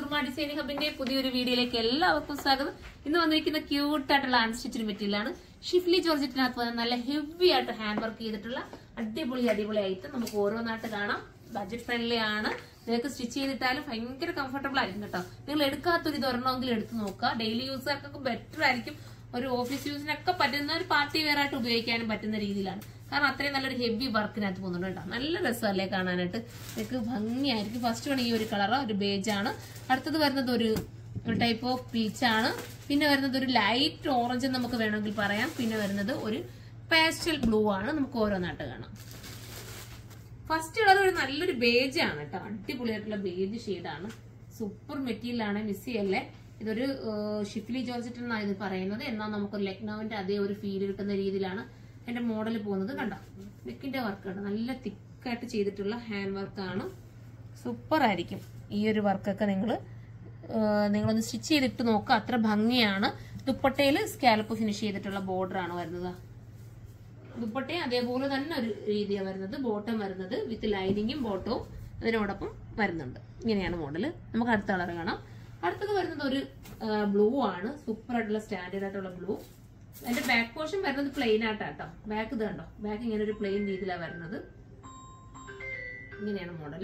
ഉർമ designing ഹബിന്റെ പുതിയൊരു വീഡിയോയിലേക്ക് എല്ലാവർക്കും സ്വാഗതം ഇന്ന് വന്നിരിക്കുന്ന ക്യൂട്ട് ആയിട്ടുള്ള അൺസ്റ്റിച്ചിങ് മെറ്റീരിയലാണ് ഷിഫ്ലി ജോർജറ്റിനകത്ത് വന്ന നല്ല ഹെവി ആയിട്ട് ഹാൻഡ് വർക്ക് ചെയ്തിട്ടുള്ള അടിപൊളി അടിപൊളി ഐറ്റം നമുക്ക് ഓരോന്നായിട്ട് കാണാം ബഡ്ജറ്റ് ഫ്രണ്ട്ലി ആണ് നിങ്ങൾക്ക് സ്റ്റിച്ച് ചെയ്തിട്ടാലും ഭയങ്കര കംഫർട്ടബിൾ ആയിരിക്കും കേട്ടോ നിങ്ങൾ എടുക്കാത്തൊരു ഇത് ഒരെണ്ണമെങ്കിലും എടുത്ത് നോക്കുക ഡെയിലി യൂസർക്കൊക്കെ ബെറ്റർ ആയിരിക്കും ഒരു ഓഫീസ് യൂസിനൊക്കെ പറ്റുന്ന ഒരു പാർട്ടി വെയർ ആയിട്ട് ഉപയോഗിക്കാനും പറ്റുന്ന രീതിയിലാണ് കാരണം അത്രയും നല്ലൊരു ഹെവി വർക്കിനകത്ത് പോകുന്നുണ്ട് കേട്ടോ നല്ല രസമല്ലേ കാണാനായിട്ട് നിങ്ങൾക്ക് ഭംഗിയായിരിക്കും ഫസ്റ്റ് വൺ ഈ ഒരു കളറ് ഒരു ബേജ് ആണ് അടുത്തത് വരുന്നത് ഒരു ഒരു ടൈപ്പ് ഓഫ് പീച്ച് ആണ് പിന്നെ വരുന്നത് ഒരു ലൈറ്റ് ഓറഞ്ച് എന്ന് നമുക്ക് വേണമെങ്കിൽ പറയാം പിന്നെ വരുന്നത് ഒരു പാസ്റ്റൽ ബ്ലൂ ആണ് നമുക്ക് ഓരോന്നായിട്ട് കാണാം ഫസ്റ്റ് കളർ ഒരു നല്ലൊരു ബേജ് ആണ് കേട്ടോ അടിപൊളിയായിട്ടുള്ള ബേജ് ഷെയ്ഡാണ് സൂപ്പർ മെറ്റീരിയൽ ആണ് മിസ് ചെയ്യല്ലേ ഇതൊരു ഏഹ്, ഷിഫ്ലി ജോർജറ്റ് എന്നാണ് ഇത് പറയുന്നത് എന്നാൽ നമുക്ക് ലക്നൌവിന്റെ അതേ ഒരു ഫീൽ കിട്ടുന്ന രീതിയിലാണ് എന്റെ മോഡൽ പോകുന്നത് കണ്ടോ നെക്കിന്റെ വർക്ക് കണ്ടോ നല്ല തിക്കായിട്ട് ചെയ്തിട്ടുള്ള ഹാൻഡ് വർക്കാണ് സൂപ്പർ ആയിരിക്കും ഈ ഒരു വർക്കൊക്കെ നിങ്ങൾ നിങ്ങളൊന്ന് സ്റ്റിച്ച് ചെയ്തിട്ട് നോക്കുക അത്ര ഭംഗിയാണ് ദുപ്പട്ടയിൽ സ്കാലപ്പ് ഫിനിഷ് ചെയ്തിട്ടുള്ള ബോർഡർ ആണ് വരുന്നത് ദുപ്പട്ടയും അതേപോലെ തന്നെ ഒരു രീതിയാണ് വരുന്നത് ബോട്ടം വരുന്നത് വിത്ത് ലൈനിങ്ങും ബോട്ടവും അതിനോടൊപ്പം വരുന്നുണ്ട് ഇങ്ങനെയാണ് മോഡൽ നമുക്ക് അടുത്ത കളർ കാണാം അടുത്തത് വരുന്നത് ഒരു ബ്ലൂ ആണ് സൂപ്പർ ആയിട്ടുള്ള സ്റ്റാൻഡേർഡ് ആയിട്ടുള്ള ബ്ലൂ അതിന്റെ ബാക്ക് പോർഷൻ വരുന്നത് പ്ലെയിൻ ആയിട്ടാട്ടോ ബാക്ക് ഇത് കണ്ടോ ബാക്ക് ഇങ്ങനെ ഒരു പ്ലെയിൻ രീതിയിലാണ് വരുന്നത് ഇങ്ങനെയാണ് മോഡല്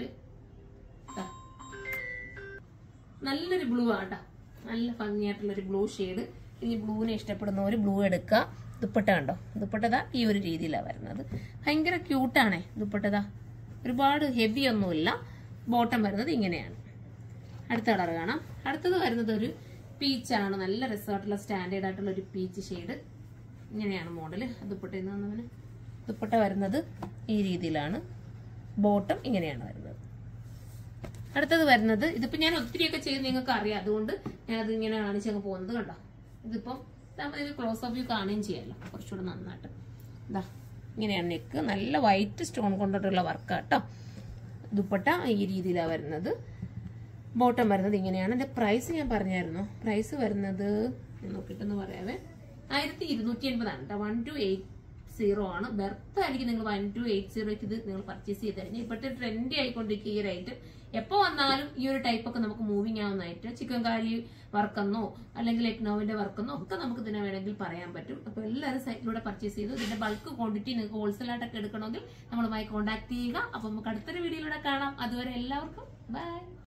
നല്ലൊരു ബ്ലൂ ആട്ടോ നല്ല ഭംഗിയായിട്ടുള്ള ഒരു ബ്ലൂ ഷെയ്ഡ് ഈ ബ്ലൂവിനെ ഇഷ്ടപ്പെടുന്നവർ ബ്ലൂ എടുക്കുക ദുപ്പട്ട കണ്ടോ ദുപ്പട്ടതാ ഈ ഒരു രീതിയിലാണ് വരുന്നത് ഭയങ്കര ക്യൂട്ടാണേ ദുപ്പട്ടതാ ഒരുപാട് ഹെവി ഒന്നുമില്ല ബോട്ടം വരുന്നത് ഇങ്ങനെയാണ് അടുത്ത കളർ കാണാം അടുത്തത് വരുന്നത് ഒരു പീച്ചാണ് നല്ല രസമായിട്ടുള്ള സ്റ്റാൻഡേർഡ് ആയിട്ടുള്ള ഒരു പീച്ച് ഷെയ്ഡ് ഇങ്ങനെയാണ് മോഡല് ദുപ്പട്ടയിൽ നിന്ന് ദുപ്പട്ട വരുന്നത് ഈ രീതിയിലാണ് ബോട്ടം ഇങ്ങനെയാണ് വരുന്നത് അടുത്തത് വരുന്നത് ഇതിപ്പോ ഞാൻ ഒത്തിരിയൊക്കെ ചെയ്ത് നിങ്ങൾക്ക് അറിയാം അതുകൊണ്ട് ഞാൻ അത് ഇങ്ങനെ കാണിച്ചങ്ങ് പോകുന്നത് കണ്ടോ ഇതിപ്പം നമ്മൾ ഇത് ക്ലോസ് ഓഫ് വ്യൂ കാണുകയും ചെയ്യാമല്ലോ കുറച്ചുകൂടെ നന്നായിട്ട് ഇതാ ഇങ്ങനെയാണ് നെക്ക് നല്ല വൈറ്റ് സ്റ്റോൺ കൊണ്ടിട്ടുള്ള വർക്ക് കേട്ടോ ദുപ്പട്ട ഈ രീതിയിലാണ് വരുന്നത് ബോട്ടം വരുന്നത് ഇങ്ങനെയാണ് എന്റെ പ്രൈസ് ഞാൻ പറഞ്ഞായിരുന്നു പ്രൈസ് വരുന്നത് ഞാൻ നോക്കിയിട്ടെന്ന് പറയാവേ ആയിരത്തി ഇരുന്നൂറ്റി എൺപതാണ് കേട്ടോ വൺ ടു എയ്റ്റ് സീറോ ആണ് ബെർത്ത് ആയിരിക്കും നിങ്ങൾ വൺ ടു എയ്റ്റ് സീറോയ്ക്ക് ഇത് നിങ്ങൾ പർച്ചേസ് ചെയ്ത് കഴിഞ്ഞാൽ ഇപ്പോഴത്തെ ട്രെൻഡി ആയിക്കൊണ്ടിരിക്കുക ഈ ഒരു ഐറ്റം എപ്പോൾ വന്നാലും ഈ ഒരു ടൈപ്പ് ഒക്കെ നമുക്ക് മൂവിങ് ആവുന്ന ഐറ്റം ചിക്കൻ കാരി വർക്കെന്നോ അല്ലെങ്കിൽ എക്നോവിന്റെ വർക്കെന്നോ ഒക്കെ നമുക്ക് ഇതിനെ വേണമെങ്കിൽ പറയാൻ പറ്റും അപ്പോൾ എല്ലാവരും സൈറ്റിലൂടെ പർച്ചേസ് ചെയ്തു ഇതിന്റെ ബൾക്ക് ക്വാണ്ടിറ്റി നിങ്ങൾക്ക് ഹോൾസെയിൽ ആയിട്ടൊക്കെ എടുക്കണമെങ്കിൽ നമ്മളുമായി കോൺടാക്ട് ചെയ്യുക അപ്പോൾ നമുക്ക് അടുത്തൊരു വീഡിയോയിലൂടെ കാണാം അതുവരെ എല്ലാവർക്കും ബൈ